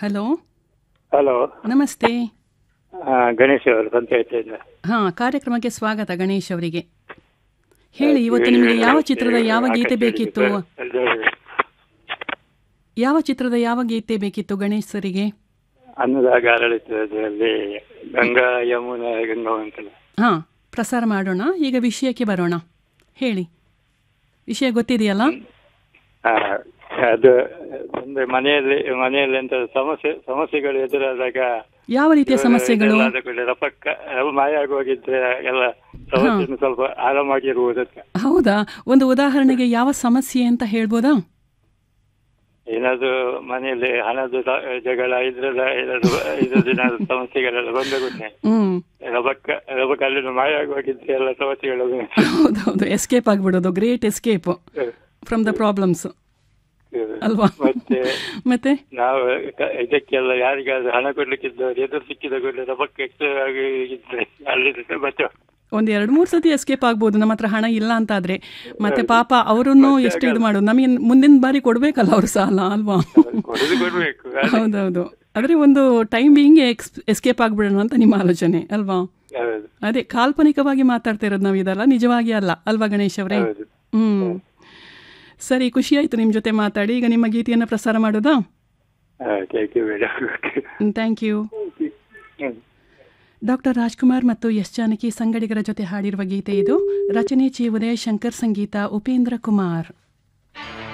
hello hello ನಮಸ್ತೆ ಗಣೇಶ್ ಅವರು ಪಂಚಾಯತಿಯಿಂದ ಹಾಂ ಕಾರ್ಯಕ್ರಮಕ್ಕೆ ಸ್ವಾಗತ ಗಣೇಶ್ ಅವರಿಗೆ ಹೇಳಿ ಇವತ್ತು ನಿಮಗೆ ಯಾವ ಚಿತ್ರದ ಯಾವ ಗೀತೆ ಬೇಕಿತ್ತು ಯಾವ ಚಿತ್ರದ ಯಾವ ಗೀತೆ ಬೇಕಿತ್ತು ಗಣೇಶ್ ಸರಿಗೆ ಅನ್ನದಾಗ ಆಡಳಿತದಲ್ಲಿ ಗಂಗಾ ಯಮುನಾ ಗಂಗಾ ಅಂತಲ್ಲ ಹಾಂ ಪ್ರಸಾರ ಮಾಡೋಣ ಈಗ ವಿಷಯಕ್ಕೆ ಬರೋಣ ಹೇಳಿ ವಿಷಯ ಗೊತ್ತಿದೆಯಲ್ಲ ಆ, ಅದು ಅಂದ್ರೆ ಮನೆಯಲ್ಲಿ ಮನೆಯಲ್ಲಿ ಎಂತ ಸಮಸ್ಯೆ ಸಮಸ್ಯೆಗಳು ಎದುರಾದಾಗ ಯಾವ ರೀತಿಯ ಸಮಸ್ಯೆಗಳು ಇದೆಲ್ಲ ಆದ ಕೂಡಲೇ ರಪಕ್ಕ ಎಲ್ಲ ಮಾಯ ಆಗಿ ಹೋಗಿದ್ರೆ ಎಲ್ಲ ಸಮಸ್ಯೆಯನ್ನು ಸ್ವಲ್ಪ ಆರಾಮಾಗಿರುವುದಕ್ಕೆ ಹೌದಾ ಒಂದು ಉದಾಹರಣೆಗೆ ಯಾವ ಸಮಸ್ಯೆ ಅಂತ ಹೇಳ್ಬೋದಾ ಏನಾದ್ರು ಮನೆಯಲ್ಲಿ ಹಣದ ಸ- ಜಗಳ ಇದ್ರೆಲ್ಲ ಏನಾದ್ರು ಇದು ದಿನ ಸಮಸ್ಯೆಗಳೆಲ್ಲ ಬಂದ ಕೂಡಲೇ ಹ್ಮ್ ರಬಕ್ಕ ರಬಕ್ಕ ಅಲ್ಲಿಂದ ಮಾಯ ಆಗಿ ಹೋಗಿದ್ರೆ ಎಲ್ಲ ಸಮಸ್ಯೆಗಳು ಹೌದೌದು ಎಸ್ಕೇಪ್ ಆಗ್ಬಿಡೋದು great escape from the problems ಅಲ್ವಾ ಮತ್ತೆ ಮತ್ತೆ ನಾವು ಕ- ಇದಕ್ಕೆಲ್ಲ ಯಾರಿಗಾದ್ರೂ ಹಣ ಕೊಡ್ಲಿಕ್ಕಿದ್ದವ್ರು ಎದುರು ಸಿಕ್ಕಿದ ಕೂಡಲೇ ರಬಕ್ಕ ಎಕ್ಸ್ಟ್ರಾ ಆಗಿ ಇದ್ರೆ ಅಲ್ಲಿ ಮತ್ತೆ ಒಂದ್ ಎರಡು ಮೂರು ಸತಿ ಎಸ್ಕೇಪ್ ಆಗ್ಬೋದು ನಮ್ಮ ಹತ್ರ ಹಣ ಇಲ್ಲ ಅಂತಾದ್ರೆ ಮತ್ತೆ ಪಾಪ ಅವರನ್ನು ಎಷ್ಟು ಇದು ಮಾಡೋದು ನಮಗೆ ಮುಂದಿನ ಬಾರಿ ಕೊಡ್ಬೇಕಲ್ಲ ಅವ್ರ ಸಾಲ ಅಲ್ವಾ ಕೊಡುದು ಕೊಡ್ಬೇಕು ಹೌದೌದು ಆದ್ರೆ ಒಂದು ಟೈಮ್ ಹಿಂಗೆ ಎಕ್ಸ್ ಎಸ್ಕೇಪ್ ಆಗ್ಬಿಡೋಣ ಅಂತ ನಿಮ್ಮ ಆಲೋಚನೆ ಅಲ್ವಾ ಹೌದು ಅದೇ ಕಾಲ್ಪನಿಕವಾಗಿ ಮಾತಾಡ್ತಾ ಇರೋದು ನಾವು ಇದಲ್ಲ ನಿಜವಾಗಿ ಅಲ್ಲ ಅಲ್ವಾ ಗಣೇಶ್ ಅವರೇ ಹೌದು ಹ್ಮ್ ಸರಿ ಖುಷಿ ಆಯ್ತು ನಿಮ್ಮ ಜೊತೆ ಮಾತಾಡಿ ಈಗ ನಿಮ್ಮ ಗೀತೆಯನ್ನು ಪ್ರಸಾರ ಮಾಡೋದಾ thank you madam thank you doctor Rajkumar ಮತ್ತು ಎಸ್ ಜಾನಕಿ ಸಂಗಡಿಗರ ಜೊತೆ ಹಾಡಿರುವ ಗೀತೆ ಇದು ರಚನೆ ಚಿ ಉದಯ ಶಂಕರ್ ಸಂಗೀತ ಉಪೇಂದ್ರ ಕುಮಾರ್